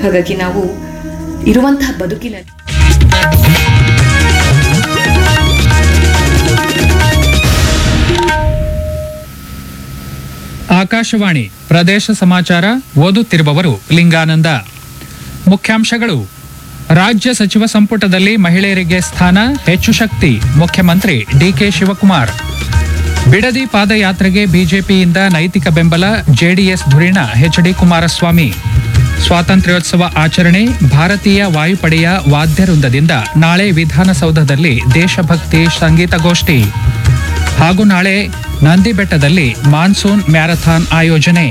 ಹಾಗಾಗಿ ನಾವು ಇರುವಂತಹ ಬದುಕಿನಲ್ಲಿ ಆಕಾಶವಾಣಿ ಪ್ರದೇಶ ಸಮಾಚಾರ ಓದುತ್ತಿರುವವರು ಲಿಂಗಾನಂದ ಮುಖ್ಯಾಂಶಗಳು ರಾಜ್ಯ ಸಚಿವ ಸಂಪುಟದಲ್ಲಿ ಮಹಿಳೆಯರಿಗೆ ಸ್ಥಾನ ಹೆಚ್ಚು ಶಕ್ತಿ ಮುಖ್ಯಮಂತ್ರಿ ಡಿಕೆ ಶಿವಕುಮಾರ್ ಬಿಡದಿ ಪಾದಯಾತ್ರೆಗೆ ಬಿಜೆಪಿಯಿಂದ ನೈತಿಕ ಬೆಂಬಲ ಜೆಡಿಎಸ್ ಧುರೀಣ ಎಚ್ಡಿ ಕುಮಾರಸ್ವಾಮಿ ಸ್ವಾತಂತ್ರ್ಯೋತ್ಸವ ಆಚರಣೆ ಭಾರತೀಯ ವಾಯುಪಡೆಯ ವಾದ್ಯವೃಂದದಿಂದ ನಾಳೆ ವಿಧಾನಸೌಧದಲ್ಲಿ ದೇಶಭಕ್ತಿ ಸಂಗೀತಗೋಷ್ಠಿ ಹಾಗೂ ನಾಳೆ ನಂದಿಬೆಟ್ಟದಲ್ಲಿ ಮಾನ್ಸೂನ್ ಮ್ಯಾರಥಾನ್ ಆಯೋಜನೆ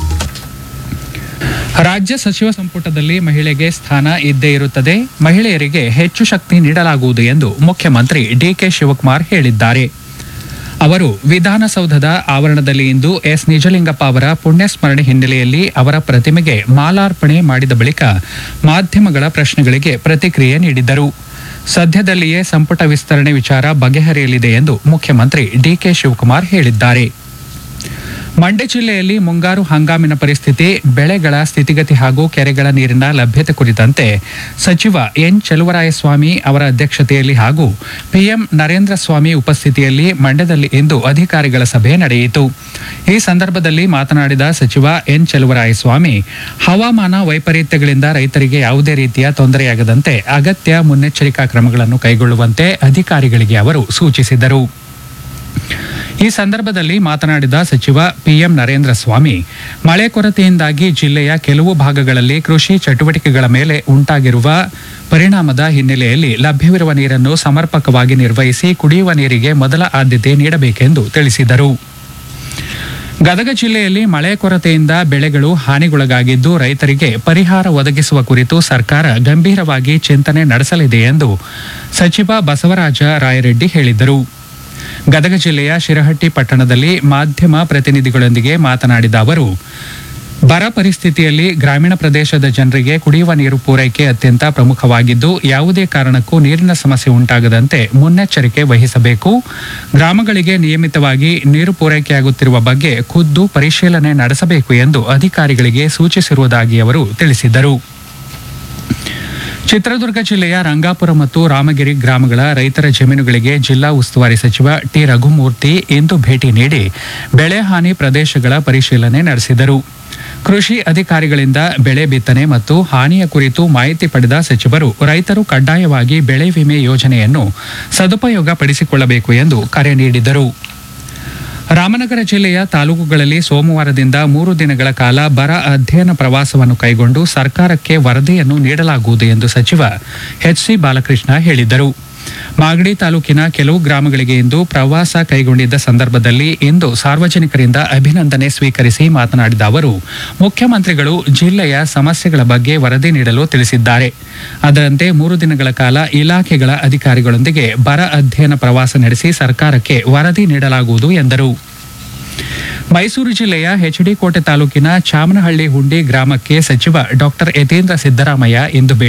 ರಾಜ್ಯ ಸಚಿವ ಸಂಪುಟದಲ್ಲಿ ಮಹಿಳೆಗೆ ಸ್ಥಾನ ಇದ್ದೇ ಇರುತ್ತದೆ ಮಹಿಳೆಯರಿಗೆ ಹೆಚ್ಚು ಶಕ್ತಿ ನೀಡಲಾಗುವುದು ಎಂದು ಮುಖ್ಯಮಂತ್ರಿ ಡಿಕೆ ಶಿವಕುಮಾರ್ ಹೇಳಿದ್ದಾರೆ ಅವರು ವಿಧಾನಸೌಧದ ಆವರಣದಲ್ಲಿ ಇಂದು ಎಸ್ ನಿಜಲಿಂಗಪ್ಪ ಅವರ ಪುಣ್ಯಸ್ಮರಣೆ ಹಿನ್ನೆಲೆಯಲ್ಲಿ ಅವರ ಪ್ರತಿಮೆಗೆ ಮಾಲಾರ್ಪಣೆ ಮಾಡಿದ ಬಳಿಕ ಮಾಧ್ಯಮಗಳ ಪ್ರಶ್ನೆಗಳಿಗೆ ಪ್ರತಿಕ್ರಿಯೆ ನೀಡಿದ್ದರು ಸದ್ಯದಲ್ಲಿಯೇ ಸಂಪುಟ ವಿಸ್ತರಣೆ ವಿಚಾರ ಬಗೆಹರಿಯಲಿದೆ ಎಂದು ಮುಖ್ಯಮಂತ್ರಿ ಡಿಕೆ ಶಿವಕುಮಾರ್ ಹೇಳಿದ್ದಾರೆ ಮಂಡ್ಯ ಜಿಲ್ಲೆಯಲ್ಲಿ ಮುಂಗಾರು ಹಂಗಾಮಿನ ಪರಿಸ್ಥಿತಿ ಬೆಳೆಗಳ ಸ್ಥಿತಿಗತಿ ಹಾಗೂ ಕೆರೆಗಳ ನೀರಿನ ಲಭ್ಯತೆ ಕುರಿತಂತೆ ಸಚಿವ ಎನ್ ಚಲುವರಾಯಸ್ವಾಮಿ ಅವರ ಅಧ್ಯಕ್ಷತೆಯಲ್ಲಿ ಹಾಗೂ ಪಿಎಂ ನರೇಂದ್ರ ಸ್ವಾಮಿ ಉಪಸ್ಥಿತಿಯಲ್ಲಿ ಮಂಡ್ಯದಲ್ಲಿ ಇಂದು ಅಧಿಕಾರಿಗಳ ಸಭೆ ನಡೆಯಿತು ಈ ಸಂದರ್ಭದಲ್ಲಿ ಮಾತನಾಡಿದ ಸಚಿವ ಎನ್ ಚಲುವರಾಯಸ್ವಾಮಿ ಹವಾಮಾನ ವೈಪರೀತ್ಯಗಳಿಂದ ರೈತರಿಗೆ ಯಾವುದೇ ರೀತಿಯ ತೊಂದರೆಯಾಗದಂತೆ ಅಗತ್ಯ ಮುನ್ನೆಚ್ಚರಿಕಾ ಕ್ರಮಗಳನ್ನು ಕೈಗೊಳ್ಳುವಂತೆ ಅಧಿಕಾರಿಗಳಿಗೆ ಅವರು ಸೂಚಿಸಿದರು ಈ ಸಂದರ್ಭದಲ್ಲಿ ಮಾತನಾಡಿದ ಸಚಿವ ಪಿಎಂ ನರೇಂದ್ರ ಸ್ವಾಮಿ ಮಳೆ ಕೊರತೆಯಿಂದಾಗಿ ಜಿಲ್ಲೆಯ ಕೆಲವು ಭಾಗಗಳಲ್ಲಿ ಕೃಷಿ ಚಟುವಟಿಕೆಗಳ ಮೇಲೆ ಉಂಟಾಗಿರುವ ಪರಿಣಾಮದ ಹಿನ್ನೆಲೆಯಲ್ಲಿ ಲಭ್ಯವಿರುವ ನೀರನ್ನು ಸಮರ್ಪಕವಾಗಿ ನಿರ್ವಹಿಸಿ ಕುಡಿಯುವ ನೀರಿಗೆ ಮೊದಲ ಆದ್ಯತೆ ನೀಡಬೇಕೆಂದು ತಿಳಿಸಿದರು ಗದಗ ಜಿಲ್ಲೆಯಲ್ಲಿ ಮಳೆ ಕೊರತೆಯಿಂದ ಬೆಳೆಗಳು ಹಾನಿಗೊಳಗಾಗಿದ್ದು ರೈತರಿಗೆ ಪರಿಹಾರ ಒದಗಿಸುವ ಕುರಿತು ಸರ್ಕಾರ ಗಂಭೀರವಾಗಿ ಚಿಂತನೆ ನಡೆಸಲಿದೆ ಎಂದು ಸಚಿವ ಬಸವರಾಜ ರಾಯರೆಡ್ಡಿ ಹೇಳಿದರು ಗದಗ ಜಿಲ್ಲೆಯ ಶಿರಹಟ್ಟಿ ಪಟ್ಟಣದಲ್ಲಿ ಮಾಧ್ಯಮ ಪ್ರತಿನಿಧಿಗಳೊಂದಿಗೆ ಮಾತನಾಡಿದ ಅವರು ಬರ ಪರಿಸ್ಥಿತಿಯಲ್ಲಿ ಗ್ರಾಮೀಣ ಪ್ರದೇಶದ ಜನರಿಗೆ ಕುಡಿಯುವ ನೀರು ಪೂರೈಕೆ ಅತ್ಯಂತ ಪ್ರಮುಖವಾಗಿದ್ದು ಯಾವುದೇ ಕಾರಣಕ್ಕೂ ನೀರಿನ ಸಮಸ್ಯೆ ಉಂಟಾಗದಂತೆ ಮುನ್ನೆಚ್ಚರಿಕೆ ವಹಿಸಬೇಕು ಗ್ರಾಮಗಳಿಗೆ ನಿಯಮಿತವಾಗಿ ನೀರು ಪೂರೈಕೆಯಾಗುತ್ತಿರುವ ಬಗ್ಗೆ ಖುದ್ದು ಪರಿಶೀಲನೆ ನಡೆಸಬೇಕು ಎಂದು ಅಧಿಕಾರಿಗಳಿಗೆ ಸೂಚಿಸಿರುವುದಾಗಿ ಅವರು ತಿಳಿಸಿದರು ಚಿತ್ರದುರ್ಗ ಜಿಲ್ಲೆಯ ರಂಗಾಪುರ ಮತ್ತು ರಾಮಗಿರಿ ಗ್ರಾಮಗಳ ರೈತರ ಜಮೀನುಗಳಿಗೆ ಜಿಲ್ಲಾ ಉಸ್ತುವಾರಿ ಸಚಿವ ಟಿ ರಘುಮೂರ್ತಿ ಇಂದು ಭೇಟಿ ನೀಡಿ ಬೆಳೆ ಹಾನಿ ಪ್ರದೇಶಗಳ ಪರಿಶೀಲನೆ ನಡೆಸಿದರು ಕೃಷಿ ಅಧಿಕಾರಿಗಳಿಂದ ಬೆಳೆ ಬಿತ್ತನೆ ಮತ್ತು ಹಾನಿಯ ಕುರಿತು ಮಾಹಿತಿ ಪಡೆದ ಸಚಿವರು ರೈತರು ಕಡ್ಡಾಯವಾಗಿ ಬೆಳೆ ವಿಮೆ ಯೋಜನೆಯನ್ನು ಸದುಪಯೋಗ ಪಡಿಸಿಕೊಳ್ಳಬೇಕು ಎಂದು ಕರೆ ನೀಡಿದರು ರಾಮನಗರ ಜಿಲ್ಲೆಯ ತಾಲೂಕುಗಳಲ್ಲಿ ಸೋಮವಾರದಿಂದ ಮೂರು ದಿನಗಳ ಕಾಲ ಬರ ಅಧ್ಯಯನ ಪ್ರವಾಸವನ್ನು ಕೈಗೊಂಡು ಸರ್ಕಾರಕ್ಕೆ ವರದಿಯನ್ನು ನೀಡಲಾಗುವುದು ಎಂದು ಸಚಿವ ಎಚ್ಸಿ ಬಾಲಕೃಷ್ಣ ಹೇಳಿದರು ಮಾಗಡಿ ತಾಲೂಕಿನ ಕೆಲವು ಗ್ರಾಮಗಳಿಗೆ ಇಂದು ಪ್ರವಾಸ ಕೈಗೊಂಡಿದ್ದ ಸಂದರ್ಭದಲ್ಲಿ ಇಂದು ಸಾರ್ವಜನಿಕರಿಂದ ಅಭಿನಂದನೆ ಸ್ವೀಕರಿಸಿ ಮಾತನಾಡಿದ ಅವರು ಮುಖ್ಯಮಂತ್ರಿಗಳು ಜಿಲ್ಲೆಯ ಸಮಸ್ಯೆಗಳ ಬಗ್ಗೆ ವರದಿ ನೀಡಲು ತಿಳಿಸಿದ್ದಾರೆ ಅದರಂತೆ ಮೂರು ದಿನಗಳ ಕಾಲ ಇಲಾಖೆಗಳ ಅಧಿಕಾರಿಗಳೊಂದಿಗೆ ಬರ ಅಧ್ಯಯನ ಪ್ರವಾಸ ನಡೆಸಿ ಸರ್ಕಾರಕ್ಕೆ ವರದಿ ನೀಡಲಾಗುವುದು ಎಂದರು ಮೈಸೂರು ಜಿಲ್ಲೆಯ ಎಚ್ಡಿ ಕೋಟೆ ತಾಲೂಕಿನ ಚಾಮನಹಳ್ಳಿ ಹುಂಡಿ ಗ್ರಾಮಕ್ಕೆ ಸಚಿವ ಡಾಕ್ಟರ್ ಯತೀಂದ್ರ ಸಿದ್ದರಾಮಯ್ಯ ಇಂದು ಭೇಟಿ